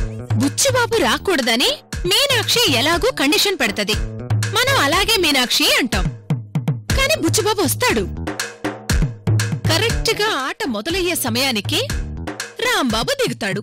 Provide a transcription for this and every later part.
బుచ్చిబాబు రాకూడదని మీనాక్షి ఎలాగూ కండిషన్ పెడతది మనం అలాగే మీనాక్షి అంటాం కాని బుచ్చిబాబు వస్తాడు కరెక్ట్ గా ఆట మొదలయ్యే సమయానికి రాంబాబు దిగుతాడు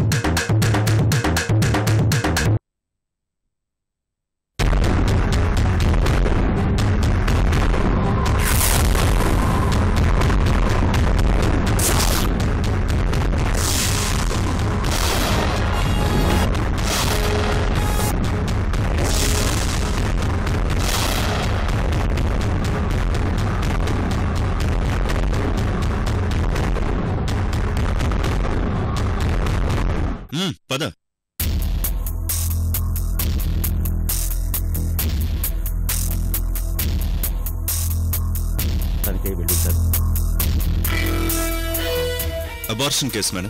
ఉమ్, పద తనకే వెళ్ళి sir abortion case madam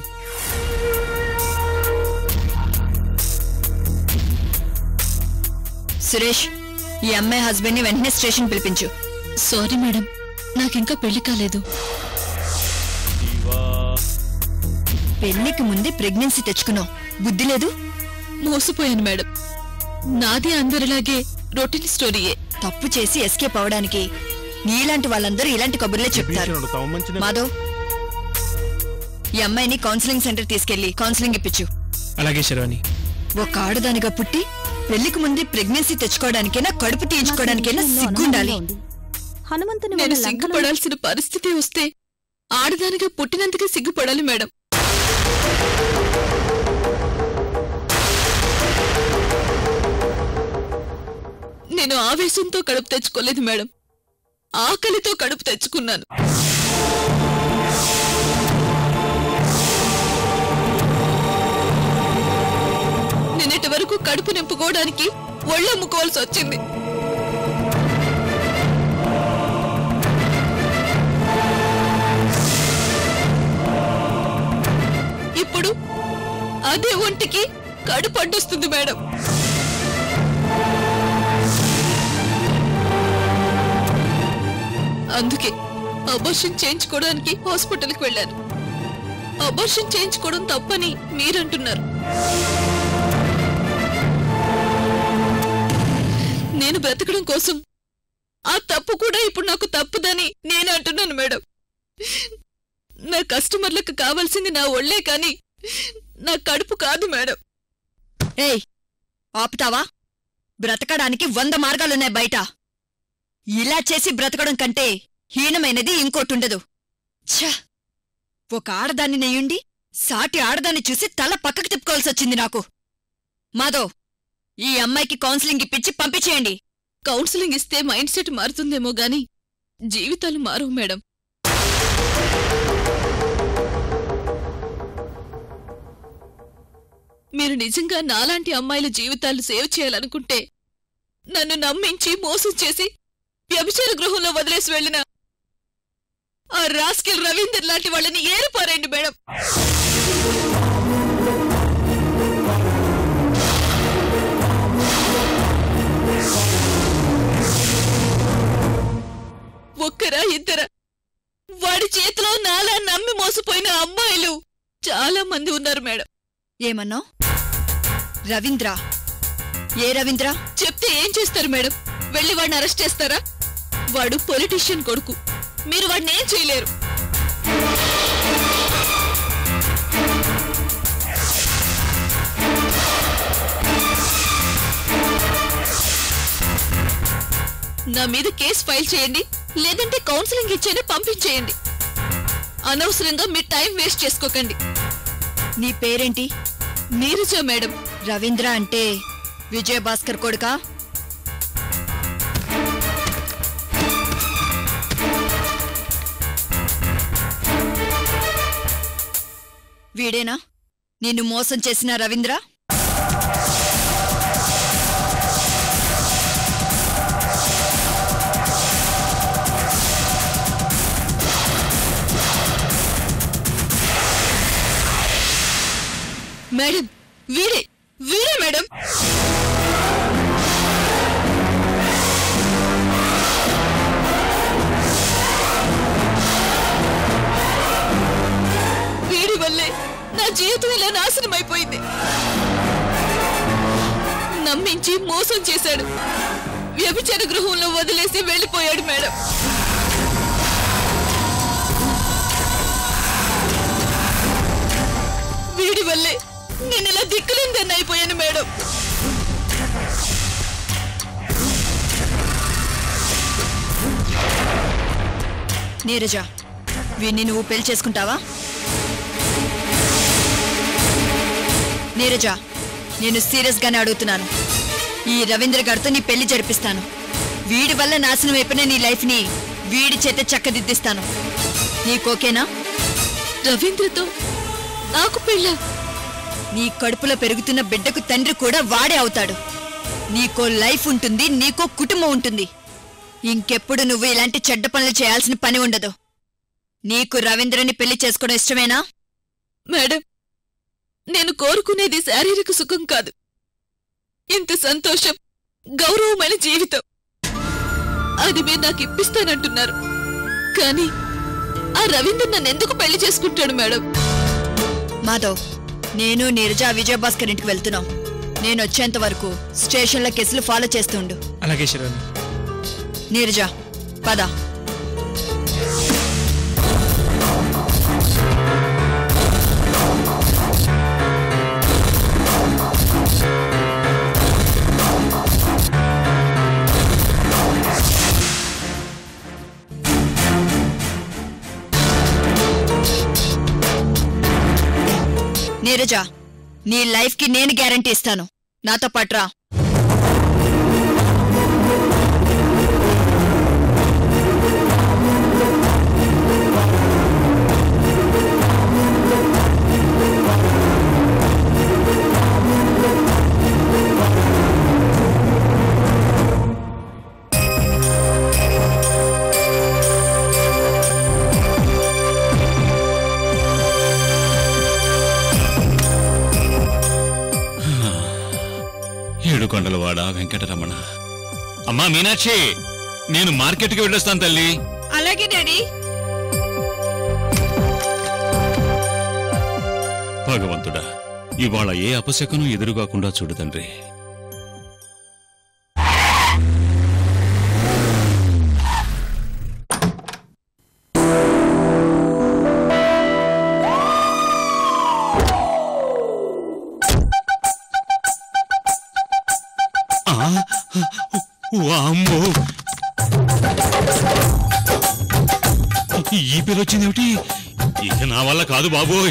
Suresh ఈ అమ్మాయి హస్బెండ్ ని వెంటనే స్టేషన్ పిలిపించు సారీ మేడం నాకింకా పెళ్లి కాలేదు పెళ్లికి ముందే ప్రెగ్నెన్సీ తెచ్చుకున్నావు బుద్ధి లేదు మోసపోయాను మేడం నాది అందరిలాగే రొటీన్ స్టోరీయే తప్పు చేసి ఎస్కేప్ అవడానికి నీలాంటి వాళ్ళందరూ ఇలాంటి కబుర్లే చెప్తారు మాధవ్ ఈ అమ్మాయిని కౌన్సిలింగ్ సెంటర్ తీసుకెళ్లి కౌన్సిలింగ్ ఇప్పించు అలాగే శర్వాణి ఒక ఆడదానిగా పుట్టి పెళ్లికి ముందే ప్రెగ్నెన్సీ తెచ్చుకోవడానికైనా కడుపు తీయించుకోవడానికైనా సిగ్గుండాలి హనుమంతుని నేను వల్ల లంకలో సిగ్గుపడాల్సిన పరిస్థితి వస్తే ఆడదానిగా పుట్టినందుకే సిగ్గుపడాలి మేడం నేను ఆవేశంతో కడుపు తెచ్చుకోలేదు మేడం ఆకలితో కడుపు తెచ్చుకున్నాను నిన్నటి వరకు కడుపు నింపుకోవడానికి ఒళ్ళమ్ముకోవాల్సి వచ్చింది ఇప్పుడు అదే ఒంటికి కడుపు అడ్డొస్తుంది మేడం అందుకే అబర్షన్ చేయించుకోవడానికి హాస్పిటల్కి వెళ్ళాను అబర్షన్ చేయించుకోవడం తప్పని మీరంటున్నారు నేను బ్రతకడం కోసం ఆ తప్పు కూడా ఇప్పుడు నాకు తప్పుదని నేను అంటున్నాను మేడం నా కస్టమర్లకు కావాల్సింది నా ఒళ్ళే కాని నా కడుపు కాదు మేడం ఏయ్ ఆపుతావా బ్రతకడానికి వంద మార్గాలున్నాయి బయట ఇలా చేసి బ్రతకడం కంటే హీనమైనది ఇంకోటుండదు ఛ ఒక ఆడదాన్ని నెయ్యుండి సాటి ఆడదాన్ని చూసి తల పక్కకు తిప్పుకోవాల్సి వచ్చింది నాకు మాధవ్ ఈ అమ్మాయికి కౌన్సిలింగ్ ఇప్పించి పంపించేయండి కౌన్సిలింగ్ ఇస్తే మైండ్ సెట్ మారుతుందేమో గాని జీవితాలు మారవు మేడం మీరు నిజంగా నాలాంటి అమ్మాయిల జీవితాలు సేవ్ చేయాలనుకుంటే నన్ను నమ్మించి మోసం చేసి వ్యభిచార గృహంలో వదిలేసి వెళ్ళిన ఆ రాస్కిల్ రవీందర్ లాంటి వాళ్ళని ఏరిపారండి మేడం ఒక్కరా ఇద్దరా వాడి చేతిలో నాలా నమ్మి మోసపోయిన అమ్మాయిలు చాలా మంది ఉన్నారు మేడం ఏమన్నావ్ రవీంద్ర ఏ రవీంద్ర చెప్తే ఏం చేస్తారు మేడం వెళ్ళి వాడిని అరెస్ట్ చేస్తారా వాడు పొలిటీషియన్ కొడుకు మీరు వాడిని ఏం చేయలేరు నా మీద కేసు ఫైల్ చేయండి లేదంటే కౌన్సిలింగ్ ఇచ్చేనే పంపించేయండి అనవసరంగా మీ టైం వేస్ట్ చేసుకోకండి నీ పేరేంటి నీరజ మేడం రవీంద్ర అంటే విజయభాస్కర్ కొడుకా వీడేనా నిన్ను మోసం చేసిన రవీంద్ర మేడం వీడే వీడే మేడం వీడి వల్లే నా జీవితం ఇలా నాశనం అయిపోయింది నమ్మించి మోసం చేశాడు వ్యభిచార గృహంలో వదిలేసి వెళ్ళిపోయాడు మేడం వీడి వల్లే నేను ఇలా దిక్కులేందని అయిపోయాను మేడం నీరజ వీణ్ణి నువ్వు పెళ్లి చేసుకుంటావా నీరజ నేను సీరియస్ గానే అడుగుతున్నాను ఈ రవీంద్ర గారితో నీ పెళ్లి జరిపిస్తాను వీడి వల్ల నాశనం అయిపోయిన నీ లైఫ్ ని వీడి చేత చక్కదిద్దిస్తాను నీకోకేనా రవీంద్రతో నాకు పెళ్ళ నీ కడుపులో పెరుగుతున్న బిడ్డకు తండ్రి కూడా వాడే అవుతాడు నీకో లైఫ్ ఉంటుంది నీకో కుటుంబం ఉంటుంది ఇంకెప్పుడు నువ్వు ఇలాంటి చెడ్డ పనులు చేయాల్సిన పని ఉండదు నీకు రవీంద్రని పెళ్లి చేసుకోవడం ఇష్టమేనా మేడం నేను కోరుకునేది శారీరక సుఖం కాదు ఇంత సంతోషం గౌరవమైన జీవితం అది మీరు నాకు ఇప్పిస్తానంటున్నారు కానీ ఆ రవీంద్ర నన్ను ఎందుకు పెళ్లి చేసుకుంటాడు మేడం మాధవ్ నేను నీరజ విజయభాస్కర్ ఇంటికి వెళ్తున్నాం నేను వచ్చేంత వరకు స్టేషన్ల కేసులు ఫాలో చేస్తుండు అలాగే శిరోని నీరజ పద నీరజ నీ లైఫ్ కి నేను గ్యారంటీ ఇస్తాను నాతో పట్రా ఏడుకొండలవాడ వెంకటరమణ అమ్మా మీనాక్షి నేను మార్కెట్కి వెళ్ళొస్తాను తల్లి అలాగే డాడీ భగవంతుడా ఇవాళ ఏ అపశకనం ఎదురుగాకుండా చూడు తండ్రి ఆ, వామ్మో ఈ పేరు వచ్చిందేమిటి ఇక నా వల్ల కాదు బాబోయ్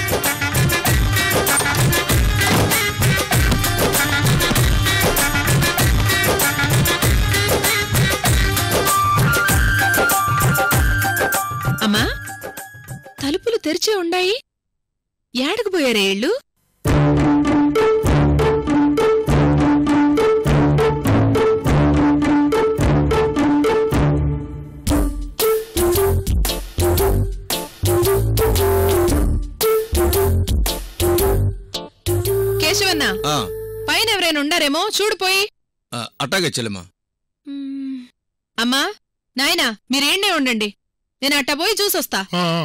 అమ్మా తలుపులు తెరిచే ఉండాయి ఏడకు పోయారే ఇళ్ళు కేశవన్న ఆ, పైన ఎవరైనా ఉండారేమో చూడు పోయి ఆ, అట్టాగే చెల్లెమ్మా అమ్మా నాయనా మీరేండే ఉండండి నేను అట్టా పోయి చూసొస్తా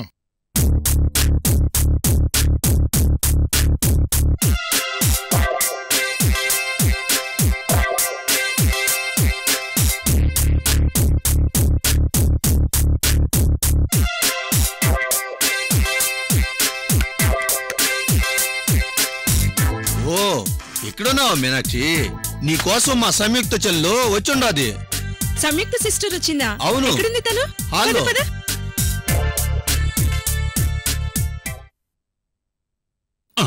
ఓ ఇక్కడున్నావా మీనాక్షి నీ కోసం మా సంయుక్త చెల్లు వచ్చుండాది సంయుక్త సిస్టర్ వచ్చిందా అవును. ఎక్కడుంది తను హాల్లో. పద, పద. ఆ,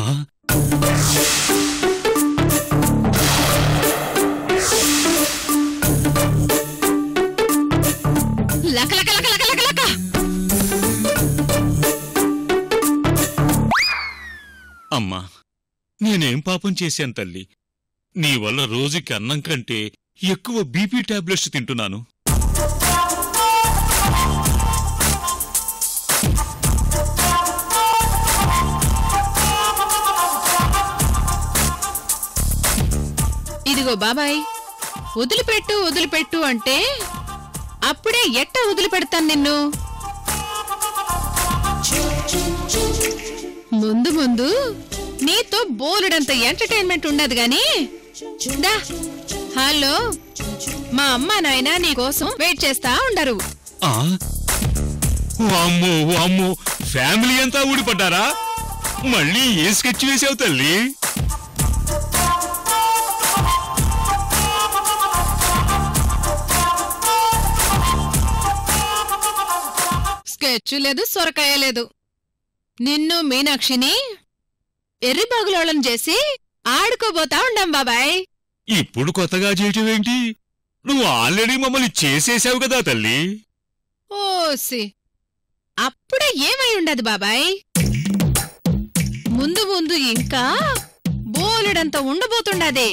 లక లక లక లక లక లక అమ్మా నేనేం పాపం చేశాను తల్లి నీ వల్ల రోజుకి అన్నం కంటే ఎక్కువ బీపీ టాబ్లెట్స్ తింటున్నాను ఇదిగో బాబాయ్ వదిలిపెట్టు వదిలిపెట్టు అంటే అప్పుడే ఎట్ట వదిలిపెడతాను నిన్ను ముందు ముందు నీతో బోలెడంత ఎంటర్టైన్మెంట్ ఉండదు గాని దా హలో మా అమ్మ నాయన నీ కోసం వెయిట్ చేస్తా ఉండరు ఆ? వామ్మో వామ్మో ఫ్యామిలీ అంతా ఊడిపడ్డారా మళ్ళీ ఏ స్కెచ్ వేసావు తల్లి స్కెచ్ లేదు సొరకాయ లేదు నిన్ను మీనాక్షిని ఎర్రిబాగులోళం చేసి ఆడుకోబోతా ఉండం బాబాయ్ ఇప్పుడు కొత్తగా చేయటం ఏంటి నువ్వు ఆల్రెడీ మమ్మల్ని చేసేసావు కదా తల్లి ఓసి అప్పుడే ఏమై ఉండదు బాబాయ్ ముందు ముందు ఇంకా బోలెడంత ఉండబోతుండదే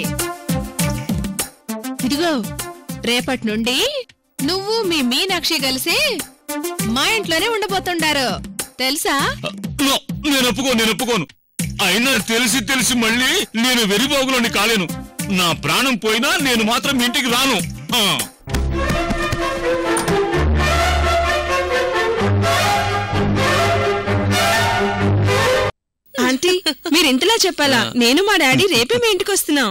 ఇదిగో రేపటి నుండి నువ్వు మీ మీనాక్షి కలిసి మా ఇంట్లోనే ఉండబోతుండారు తెలుసా నో, నేను ఒప్పుకోను నేను ఒప్పుకోను అయినా తెలిసి తెలిసి మళ్ళీ నేను వెరిబాగులోని కాలేను నా ప్రాణం పోయినా నేను మాత్రం ఇంటికి రాను ఆ. ఆంటీ మీరు ఇంతలా చెప్పాలా నేను మా డాడీ రేపే మీ ఇంటికి వస్తున్నాం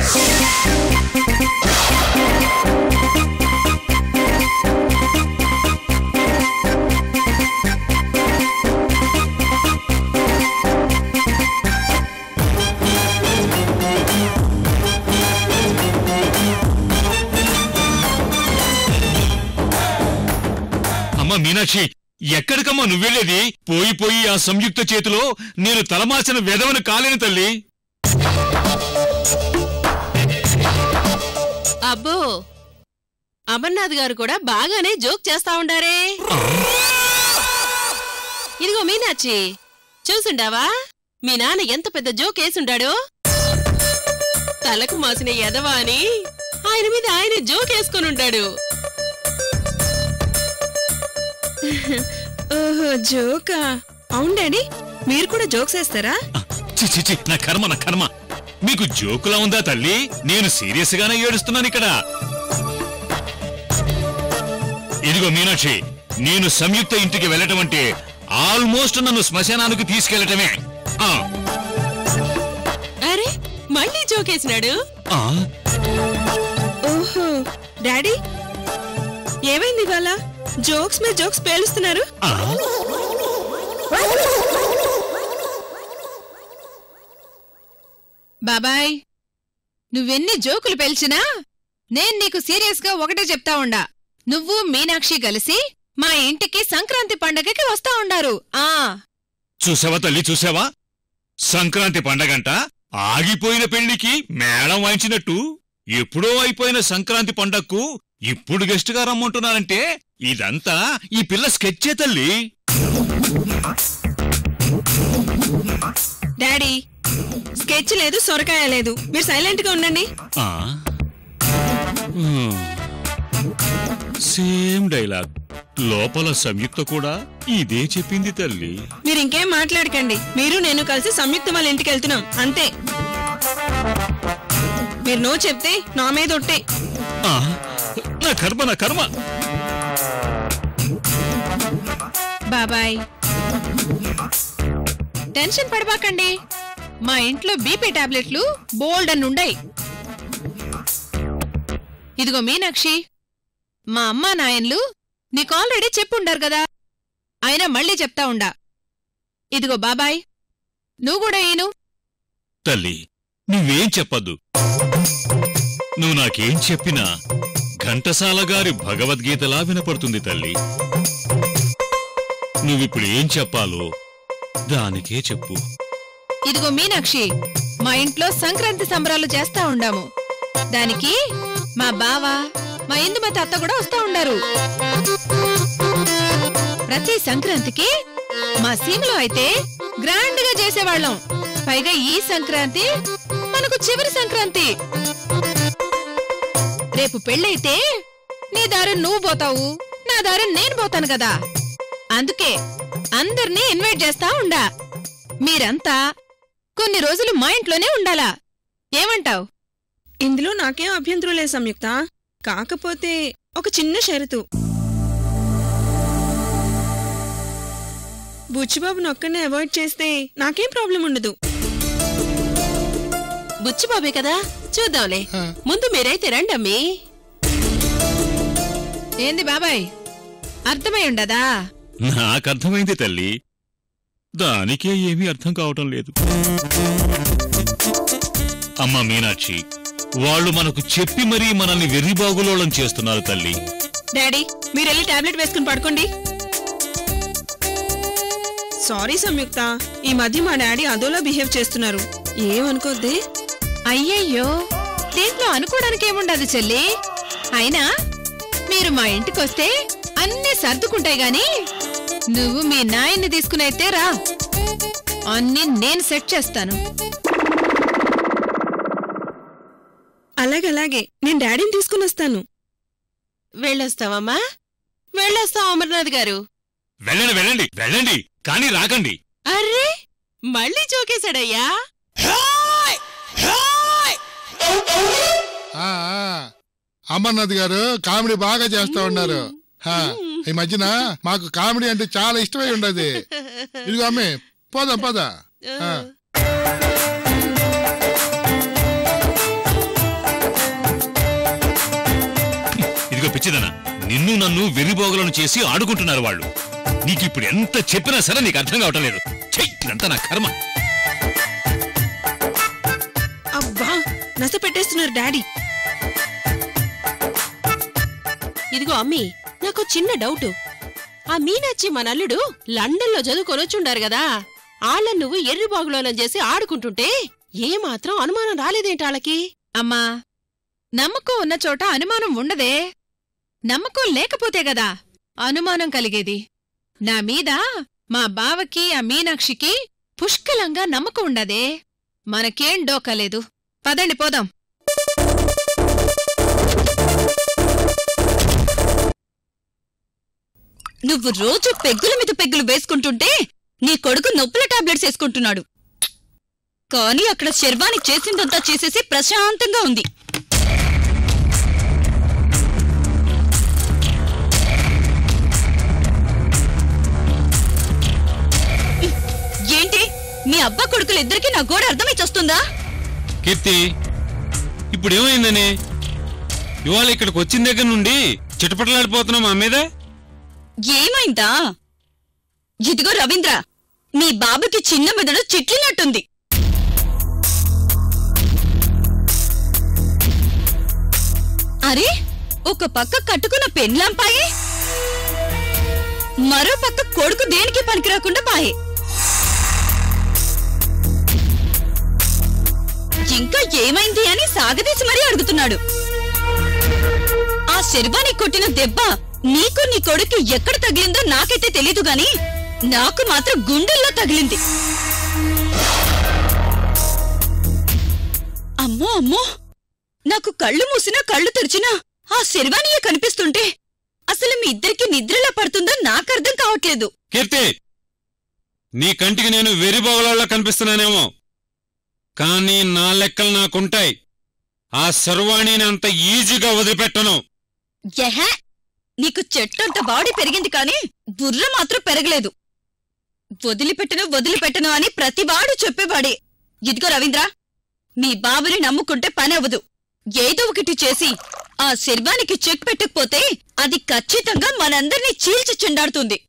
అమ్మా మీనాక్షి ఎక్కడికమ్మా నువ్వెళ్ళేది పోయి పోయి ఆ సంయుక్త చేతిలో నేను తలమాసిన వెదవని కాలేను తల్లి అబ్బో అమర్నాథ్ గారు కూడా బాగానే జోక్ చేస్తా ఉండారే ఇదిగో మీనాచి చూసుండావా మీ నాన్న ఎంత పెద్ద జోక్ వేసుండాడో తలకు మాసిన ఎదవా అని ఆయన మీద ఆయన జోక్ వేసుకొని ఉంటాడు ఓహో జోకా అవును డాడీ మీరు కూడా జోక్స్ వేస్తారా ఆ, చి చి చి నా కర్మ నా కర్మ మీకు జోకులా ఉందా తల్లి నేను సీరియస్ గానే ఏడుస్తున్నాను ఇక్కడ ఇదిగో మీనాక్షి నేను సంయుక్త ఇంటికి వెళ్ళటం అంటే ఆల్మోస్ట్ నన్ను శ్మశానానికి తీసుకెళ్లటమే ఆ, అరే మళ్ళీ జోక్ వేసినాడు ఆ, ఓహో డాడీ ఏమైంది ఇవాళ జోక్స్ మీద జోక్స్ పేలుస్తున్నారు ఆ. బాబాయ్ నువ్వెన్ని జోకులు పెల్చినా నేను నీకు సీరియస్గా ఒకటే చెప్తా ఉండా నువ్వు మీనాక్షి కలిసి మా ఇంటికి సంక్రాంతి పండగకి వస్తా ఉండారు ఆ చూసావా తల్లి చూసావా సంక్రాంతి పండగంట ఆగిపోయిన పెళ్లికి మేళం వాయించినట్టు ఎప్పుడో అయిపోయిన సంక్రాంతి పండగకు ఇప్పుడు గెస్ట్గా రమ్మంటున్నారంటే ఇదంతా ఈ పిల్ల స్కెచ్చే తల్లి డాడీ స్కెచ్ లేదు సొరకాయ లేదు మీరు సైలెంట్ గా ఉండండి ఆ? హ్మ్. సేమ్ డైలాగ్ లోపల సంయుక్త కూడా ఇదే చెప్పింది తల్లి మీరు ఇంకేం మాట్లాడకండి మీరు నేను కలిసి సంయుక్త వాళ్ళ ఇంటికి వెళ్తున్నాం అంతే మీరు నో చెప్తే నా మీద ఒట్టే ఆ, నా కర్మ నా కర్మ బాబాయ్ టెన్షన్ పడబాకండి మా ఇంట్లో బీపీ టాబ్లెట్లు బోల్డ్ అని ఉండయి ఇదిగో మీనాక్షి మా అమ్మా నాయన్లు నీకు ఆల్రెడీ చెప్పుండారు కదా అయినా మళ్ళీ చెప్తా ఉండా ఇదిగో బాబాయ్ నువ్వు కూడా ఏను తల్లి నువ్వేం చెప్పద్దు నువ్వు నాకేం చెప్పినా ఘంటసాల గారి భగవద్గీతలా వినపడుతుంది తల్లి నువ్విప్పుడు ఏం చెప్పాలో దానికే చెప్పు ఇదిగో మీనాక్షి మా ఇంట్లో సంక్రాంతి సంబరాలు చేస్తా ఉండాము దానికి మా బావ మా ఇందుమతి అత్త కూడా వస్తా ఉండారు ప్రతి సంక్రాంతికి మా సీమలో అయితే గ్రాండ్ గా చేసేవాళ్ళం పైగా ఈ సంక్రాంతి మనకు చివరి సంక్రాంతి రేపు పెళ్ళైతే నీ దారి నువ్వు పోతావు నా దారి నేను పోతాను కదా అందుకే అందర్నీ ఇన్వైట్ చేస్తా ఉండా మీరంతా కొన్ని రోజులు మా ఇంట్లోనే ఉండాలా ఏమంటావ్ ఇందులో నాకేం అభ్యంతరం లేదు సంయుక్త కాకపోతే ఒక చిన్న షరతు బుచ్చిబాబుని ఒక్కనే అవాయిడ్ చేస్తే నాకేం ప్రాబ్లం ఉండదు బుచ్చిబాబే కదా చూద్దాంలే ఆ. ముందు మీరైతే రండమ్మీ ఏంది బాబాయ్ అర్థమై ఉండదా నాకర్థమైంది తల్లి దానికే ఏమీ అర్థం కావటం లేదు అమ్మా మీనాక్షి వాళ్ళు మనకు చెప్పి మరీ మనల్ని వెర్రిబాగులోళం చేస్తున్నారు తల్లి డాడీ మీరెళ్ళి టాబ్లెట్ వేసుకుని పడుకోండి సారీ సంయుక్త ఈ మధ్య మా డాడీ అదోలా బిహేవ్ చేస్తున్నారు ఏమనుకోద్దే అయ్యయ్యో దీంట్లో అనుకోవడానికి ఏముండదు చెల్లి అయినా మీరు మా ఇంటికొస్తే అన్నీ సర్దుకుంటాయి గాని నువ్వు మీ నాయన్ని తీసుకునైతే రా అన్నీ నేను సెట్ చేస్తాను అలాగే అలాగే నేను డాడీని తీసుకుని వస్తాను వెళ్ళొస్తావమ్మా వెళ్ళొస్తాం అమర్నాథ్ గారు వెళ్ళండి వెళ్ళండి వెళ్ళండి కానీ రాకండి అర్రే మళ్ళీ జోకేశాడయ్యా ఆ, ఆ. అమర్నాథ్ గారు కామెడీ బాగా చేస్తా ఉన్నారు హా, ఈ మధ్యన మాకు కామెడీ అంటే చాలా ఇష్టమై ఉండదు ఇదిగో అమ్మే పోదాం పద ఆ. ఇదిగో పిచ్చిదన నిన్ను నన్ను వెర్రిబాగులను చేసి ఆడుకుంటున్నారు వాళ్ళు నీకిప్పుడు ఎంత చెప్పినా సరే నీకు అర్థం కావటం లేదు ఛీ, ఇదంతా నా కర్మ అబ్బా నస పెట్టేస్తున్నారు డాడీ ఇదిగో అమ్మీ నాకు చిన్న డౌట్ ఆ మీనాచ్చి మన అల్లుడు లండన్ లో చదువుకొనొచ్చుండారు కదా ఆళ్ళ నువ్వు ఎర్రి బాగులోనం చేసి ఆడుకుంటుంటే ఏమాత్రం అనుమానం రాలేదేంటి వాళ్ళకి అమ్మా నమ్మకం ఉన్న చోట అనుమానం ఉండదే నమ్మకం లేకపోతే గదా అనుమానం కలిగేది నా మీద మా బావకి ఆ మీనాక్షికి పుష్కలంగా నమ్మకం ఉండదే మనకేం డోకలేదు పదండి పోదాం నువ్వు రోజు పెగ్గుల మీద పెగ్గులు వేసుకుంటుంటే నీ కొడుకు నొప్పుల టాబ్లెట్స్ వేసుకుంటున్నాడు కానీ అక్కడ శర్వాణి చేసిందంతా చేసేసి ప్రశాంతంగా ఉంది ఏంటి మీ అబ్బా కొడుకులు ఇద్దరికి నా గోడ అర్థమై చస్తుందా కీర్తి ఇప్పుడు ఏమైందని ఇవాళ ఇక్కడికి వచ్చిన దగ్గర నుండి చిటపటలాడిపోతున్నావు మా మీద ఏమైందా ఇదిగో రవీంద్ర మీ బాబుకి చిన్న మెదడు చిట్లినట్టుంది అరే ఒక పక్క కట్టుకున్న పెన్లాంపాయే మరో పక్క కొడుకు దేనికి పనికిరాకుండా పాయే ఇంకా ఏమైంది అని సాగదీసి మరీ అడుగుతున్నాడు ఆ శర్వాణి కొట్టిన దెబ్బ నీకు నీ కొడుకు ఎక్కడ తగిలిందో నాకైతే తెలీదు గాని నాకు మాత్రం గుండెల్లో తగిలింది అమ్మో అమ్మో నాకు కళ్ళు మూసినా కళ్ళు తెరిచినా ఆ శర్వాణియే కనిపిస్తుంటే అసలు మీ ఇద్దరికి నిద్రలా పడుతుందో నాకు అర్థం కావట్లేదు కీర్తి నీ కంటికి నేను వెరిబాగులలో కనిపిస్తున్నానేమో కానీ నా లెక్కలు నాకుంటాయి ఆ సర్వాణిని అంత ఈజీగా వదిలిపెట్టను ఎహే నీకు చెట్టంత బాడీ పెరిగింది కానీ బుర్ర మాత్రం పెరగలేదు వదిలిపెట్టను వదిలిపెట్టను అని ప్రతివాడు చెప్పేవాడే ఇదిగో రవీంద్ర మీ బాబుని నమ్ముకుంటే పని అవ్వదు ఏదో ఒకటి చేసి ఆ శర్వానికి చెక్ పెట్టకపోతే అది ఖచ్చితంగా మనందరినీ చీల్చి చెండాడుతుంది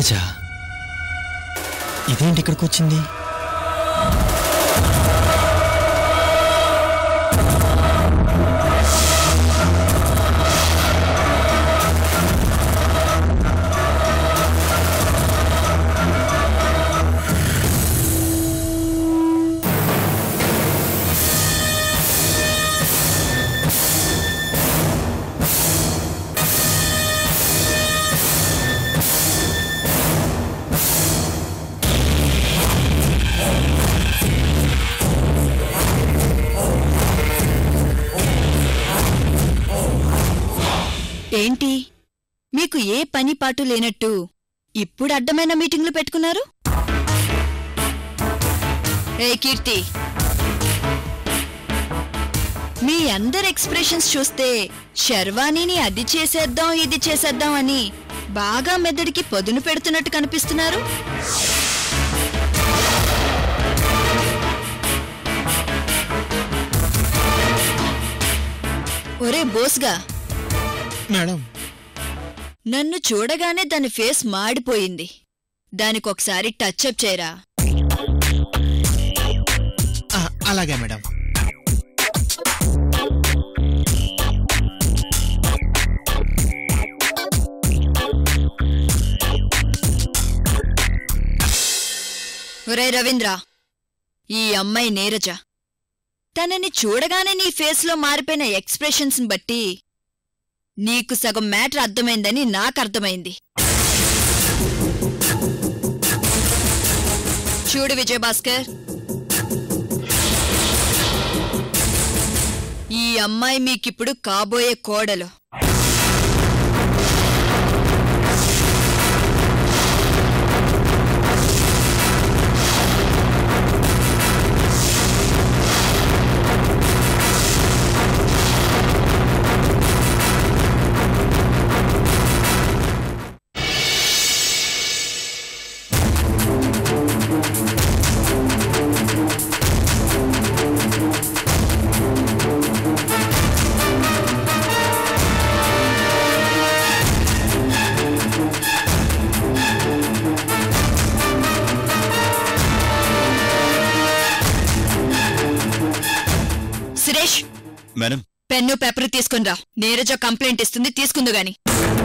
నీరజ ఇదేంటి ఇక్కడికి వచ్చింది ఏంటి మీకు ఏ పని పాటు లేనట్టు ఇప్పుడు అడ్డమైన మీటింగ్లు పెట్టుకున్నారు ఏ కీర్తి మీ అందరి ఎక్స్ప్రెషన్స్ చూస్తే శర్వానీని అది చేసేద్దాం ఇది చేసేద్దాం అని బాగా మెదడికి పొదును పెడుతున్నట్టు కనిపిస్తున్నారు ఒరే బోస్గా మేడం నన్ను చూడగానే దాని ఫేస్ మాడిపోయింది దానికొకసారి టచ్అప్ చేయరా ఆ, అలాగే మేడం ఒరే రవీంద్ర ఈ అమ్మాయి నీరజ తనని చూడగానే నీ ఫేస్లో మారిపోయిన ఎక్స్ప్రెషన్స్ బట్టి నీకు సగం మ్యాటర్ అర్థమైందని నాకు అర్థమైంది చూడు విజయభాస్కర్ ఈ అమ్మాయి మీకిప్పుడు కాబోయే కోడలు సురేష్ మేడం పెన్ను పేపర్ తీసుకునిరా నీరజ కంప్లైంట్ ఇస్తుంది తీసుకుందు గాని